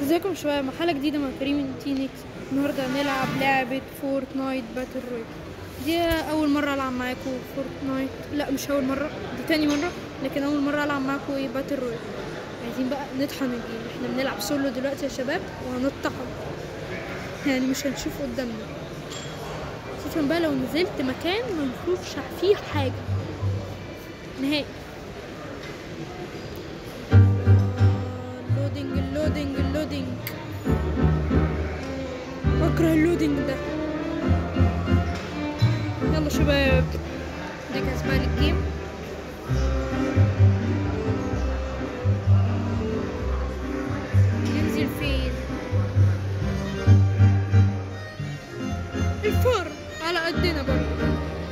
ازيكم شوية مرحلة جديدة مع كريم تينكس النهاردة هنلعب لعبة فورتنايت باتل رويال دي أول مرة ألعب معاكم فورتنايت لا مش أول مرة دي تاني مرة لكن أول مرة ألعب معاكم ايه باتل رويال عايزين بقى نطحن الجيم احنا بنلعب سولو دلوقتي يا شباب وهنطحن يعني مش هنشوف قدامنا خصوصا بقى لو نزلت مكان ما نشوفش فيه حاجة نهائي اللودينج اللودينج اللودينج بكره اللودينج ده يلا شباب دي كسبان الجيم ننزل فين الفرن على قدنا برضه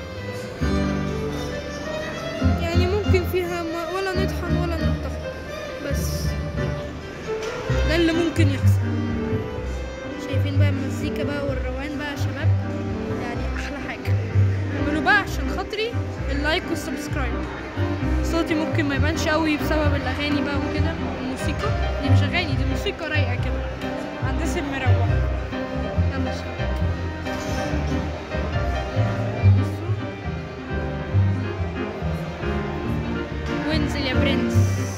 يعني ممكن فيها ما ولا نطحن ولا نطحن بس ده اللي ممكن يحصل شايفين بقى المزيكا بقى والروان بقى يا شباب يعني احلى حاجه اعملوا بقى عشان خاطري اللايك والسبسكرايب صوتي ممكن ما يبانش قوي بسبب الاغاني بقى وكده الموسيقى دي مش اغاني دي موسيقى رايقه كده عندس المروح يلا يا شباب وانزل يا برنس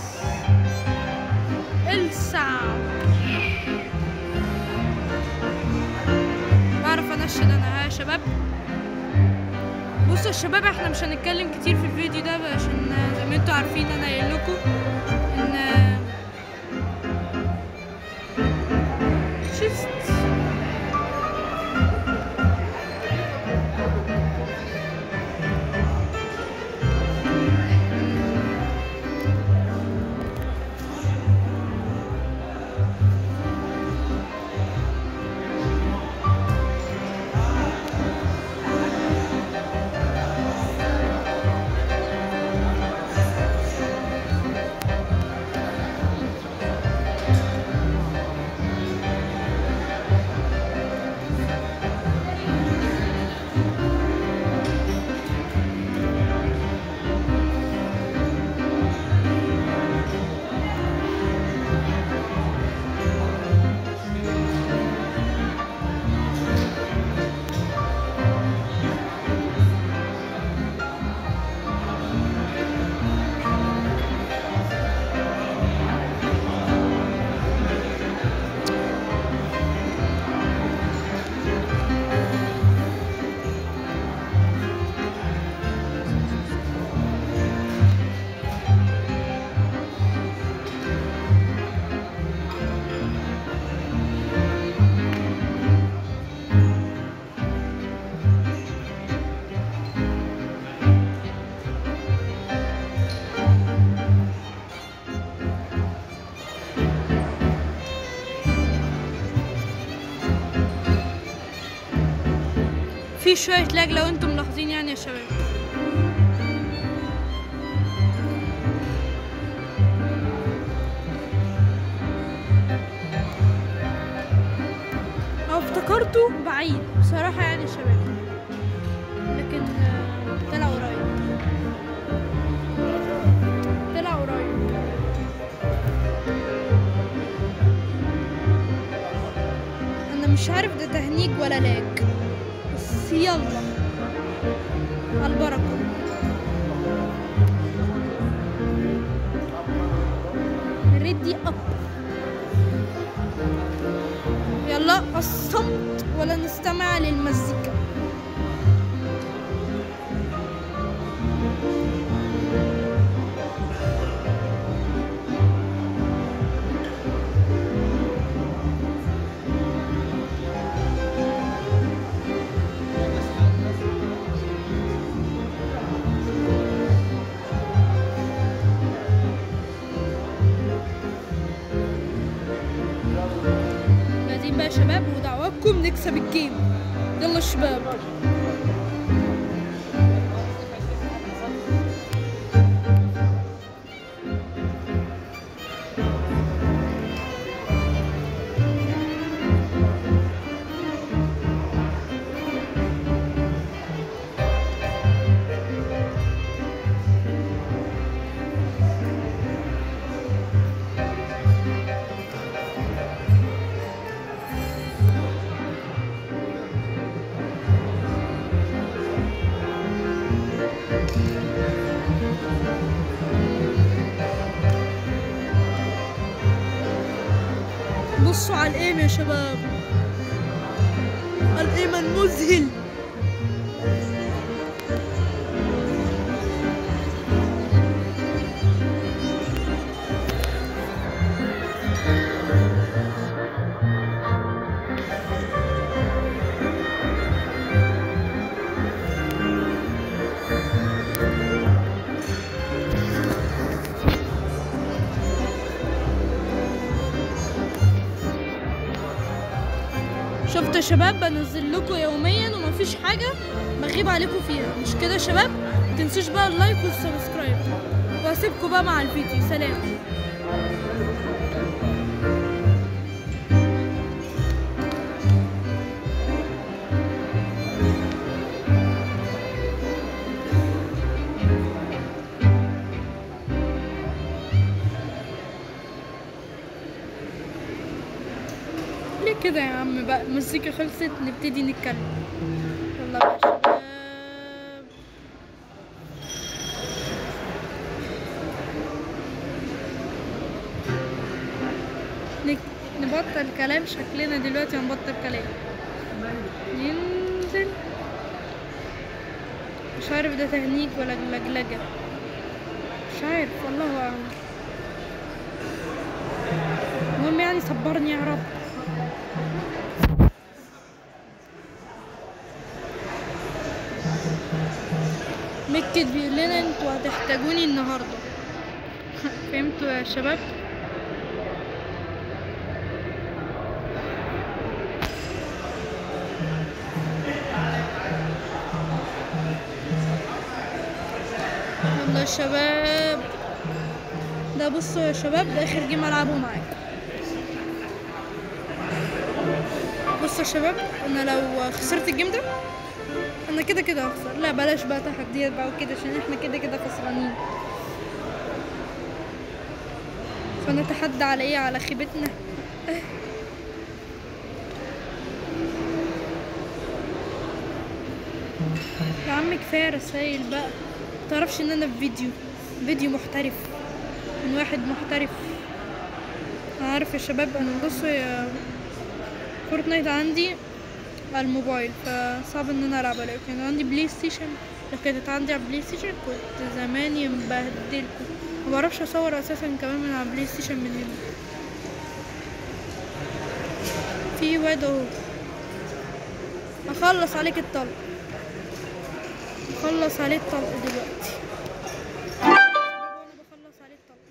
الصعب بعرف انشد انا ها يا شباب بصوا يا شباب احنا مش هنتكلم كتير في الفيديو ده عشان زي ما انتوا عارفين انا قايل لكم ان شفت في شوية لاج لو انتم ملاحظين يعني يا شباب او افتكرته بعيد بصراحة يعني يا شباب لكن آه، طلع قريب طلع قريب انا مش عارف ده تهنيج ولا لاج بس يلا على البركة ريدي اب يلا الصمت ولا نستمع للمزيكا جاهزين بقى يا شباب ودعواتكم نكسب الجيم يلا يا شباب بصوا على الايم يا شباب الايم المذهل شفت يا شباب بنزل لكم يوميا ومفيش حاجه بغيب عليكم فيها مش كده يا شباب متنسوش بقى اللايك والسبسكرايب واسيبكم بقى مع الفيديو سلام ليه كده يا عم بقى المزيكا خلصت نبتدي نتكلم يلا بقى يا شباب نك- نبطل كلام شكلنا دلوقتي هنبطل كلام ينزل مش عارف ده تهنيج ولا لجلجة مش عارف والله أعلم المهم يعني صبرني يا رب مكت بيقول لنا انتوا هتحتاجوني النهارده فهمتوا يا شباب يلا يا شباب ده بصوا يا شباب ده اخر جيم العبه معاكم بصوا يا شباب انا لو خسرت الجيم ده انا كده كده هخسر لا بلاش بقى تحديات بقى وكده عشان احنا كده كده خسرانين فنتحدى على ايه على خيبتنا يا عم كفايه رسايل بقى متعرفش ان انا في فيديو فيديو محترف من واحد محترف انا عارف يا شباب انا بصوا يا فورتنايت عندي على الموبايل فصعب ان انا العب عليه كان عندي بلاي ستيشن لو كانت عندي على البلاي ستيشن كنت زماني مبهدلكم ما بعرفش اصور اساسا كمان من على البلاي ستيشن من هنا في واد اهو اخلص عليك الطلق اخلص عليه الطلق دلوقتي وانا بخلص عليه الطلق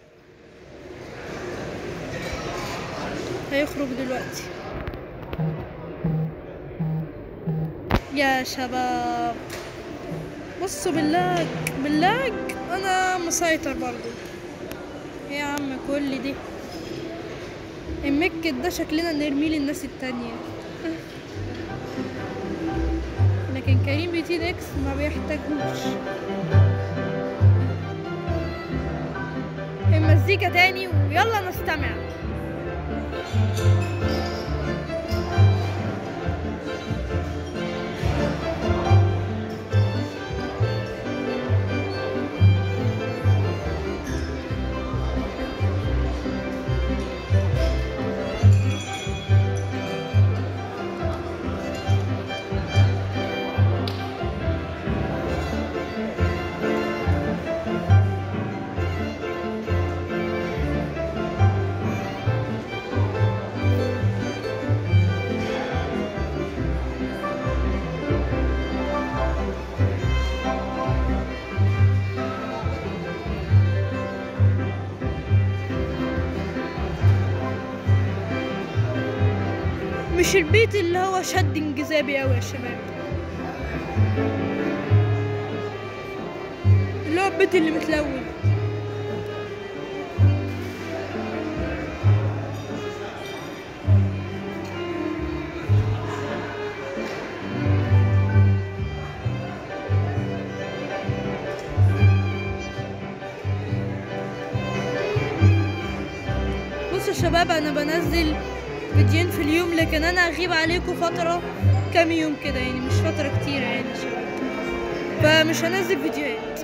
هيخرج دلوقتي يا شباب بصوا باللاج باللاج انا مسيطر برضو إيه يا عم كل دي المكت ده شكلنا نرميه للناس التانية لكن كريم بيتين اكس ما بيحتاجوش المزيكا تاني ويلا نستمع مش البيت اللي هو شد انجذابي قوي يا شباب اللي هو البيت اللي متلون بصوا يا شباب انا بنزل فيديوهين في اليوم لكن انا اغيب عليكم فترة كام يوم كده يعني مش فترة كتيرة يعني يا شباب فمش هنزل فيديوهات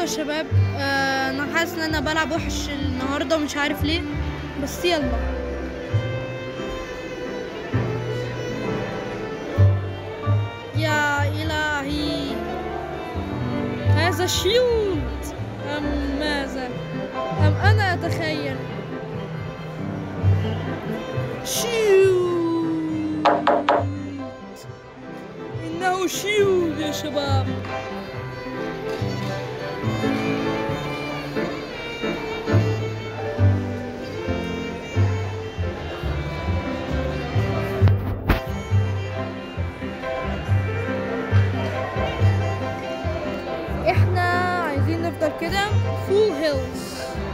شباب آه انا حاسس ان انا بلعب وحش النهارده ومش عارف ليه بس يلا يا الهي هذا شيوت ام ماذا ام انا اتخيل شيوت انه شيوت يا شباب احنا عايزين نفضل كده فول هيلز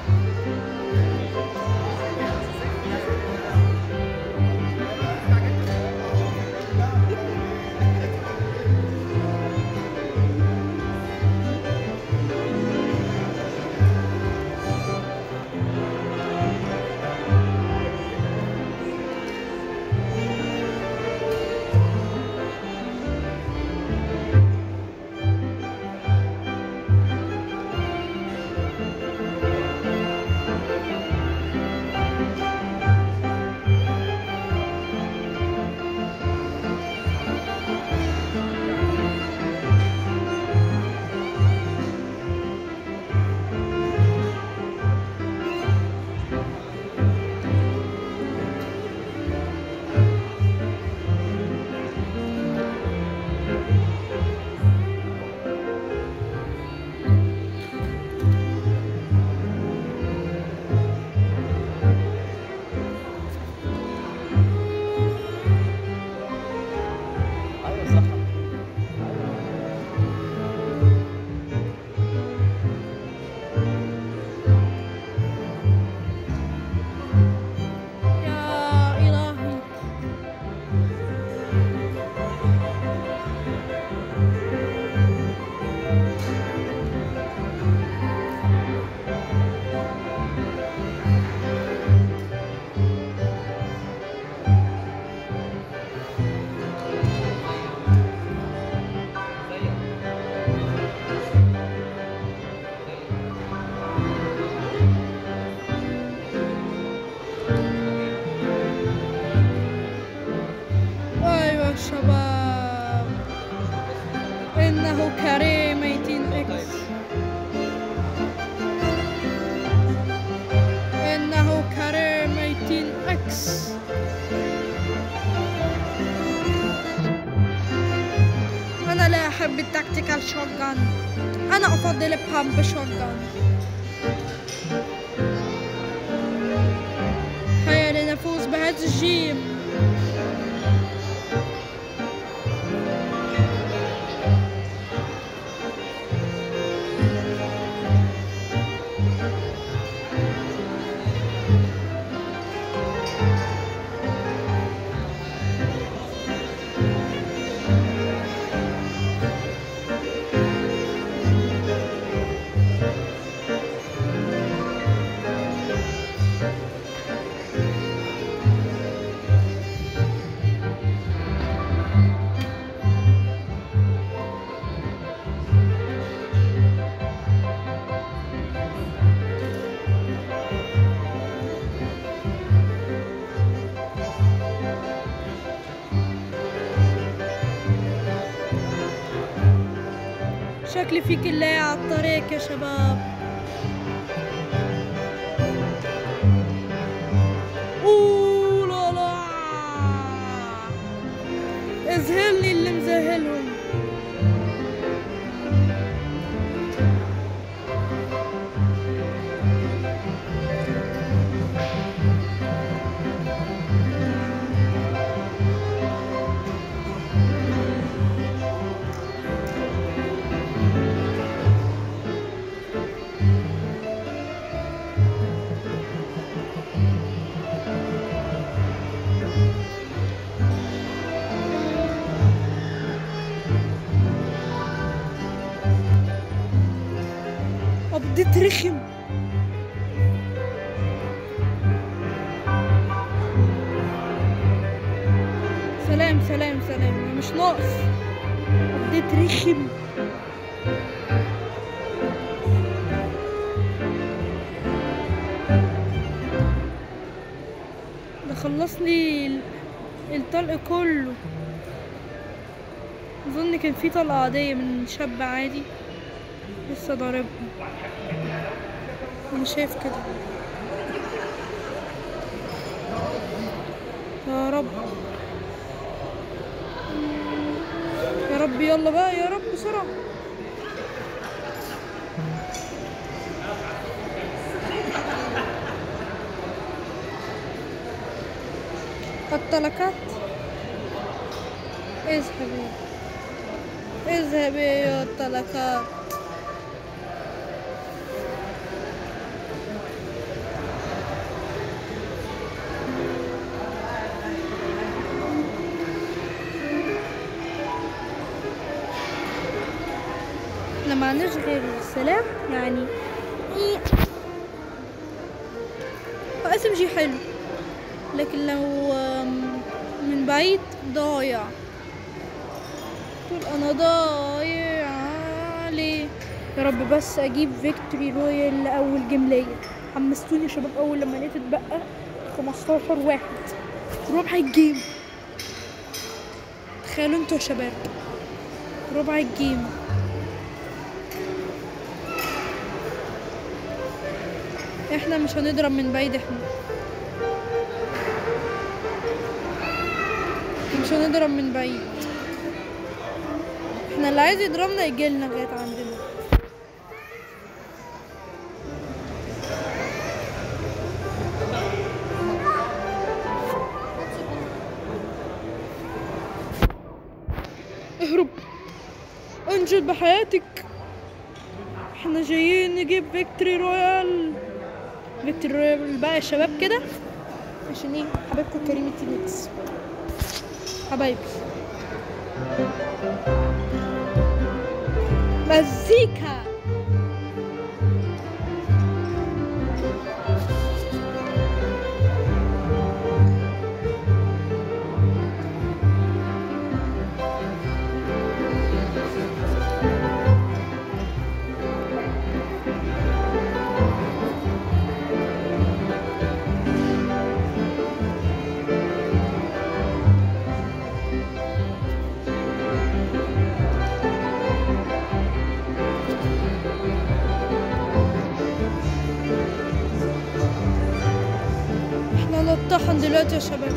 ايوه صح يا إلهي زيك أيوة شباب إنه كريم 18 إكس إنه كريم 18 إكس أنا لا أحب التكتيكال شوتجان أنا أفضل البامب شوتجان هيا لنفوز بهذا الجيم شكلي في كلاية على الطريق يا شباب أوه لا لا اذهلني اللي مذهلهم بديت رخم سلام سلام سلام مش ناقص بديت رخم ده خلص لي ال- الطلق كله اظن كان في طلقة عادية من شاب عادي لسه ضاربها انا شايف كده يا رب يا رب يلا بقى يا رب بسرعة الطلقات اذهبي اذهبي يا الطلقات احنا معناش غير السلام يعني ايه هو اس ام جي حلو لكن لو آم، من بعيد ضايع تقول انا ضايع ليه يا رب بس اجيب فيكتوري رويال اول جيم ليا حمستوني يا شباب اول لما لقيت اتبقى 15 واحد ربع الجيم تخيلوا انتوا يا شباب ربع الجيم احنا مش هنضرب من بعيد احنا مش هنضرب من بعيد احنا اللي عايز يضربنا يجيلنا لغاية عندنا اهرب انجد بحياتك احنا جايين نجيب فيكتوري رويال فيكتوري رويال بقى يا شباب كده عشان ايه حبايبكم كريمة تينكس حبايبي مزيكا احنا نطحن دلوقتي يا شباب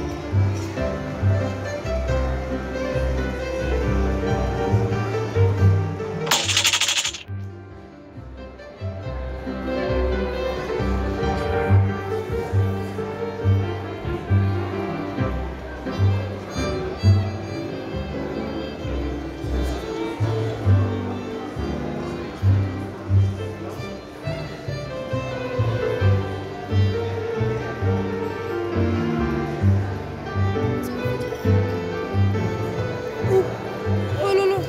أوه. أوه لا لا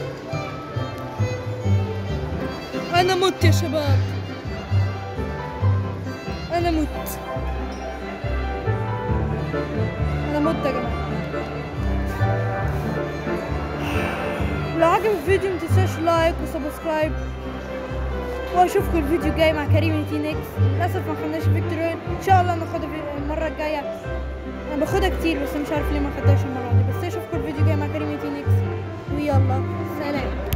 انا مت يا شباب انا مت انا مت يا جماعه لو عجب الفيديو متنساش لايك وسبسكرايب واشوفكم الفيديو الجاي مع كريم تي نيكس للاسف ما خدناش فيكتوري ان شاء الله ناخدها في- المره الجايه انا باخدها كتير بس مش عارف ليه ما خدتهاش المره دي بس اشوفكم الفيديو الجاي مع كريم تي نيكس ويلا سلام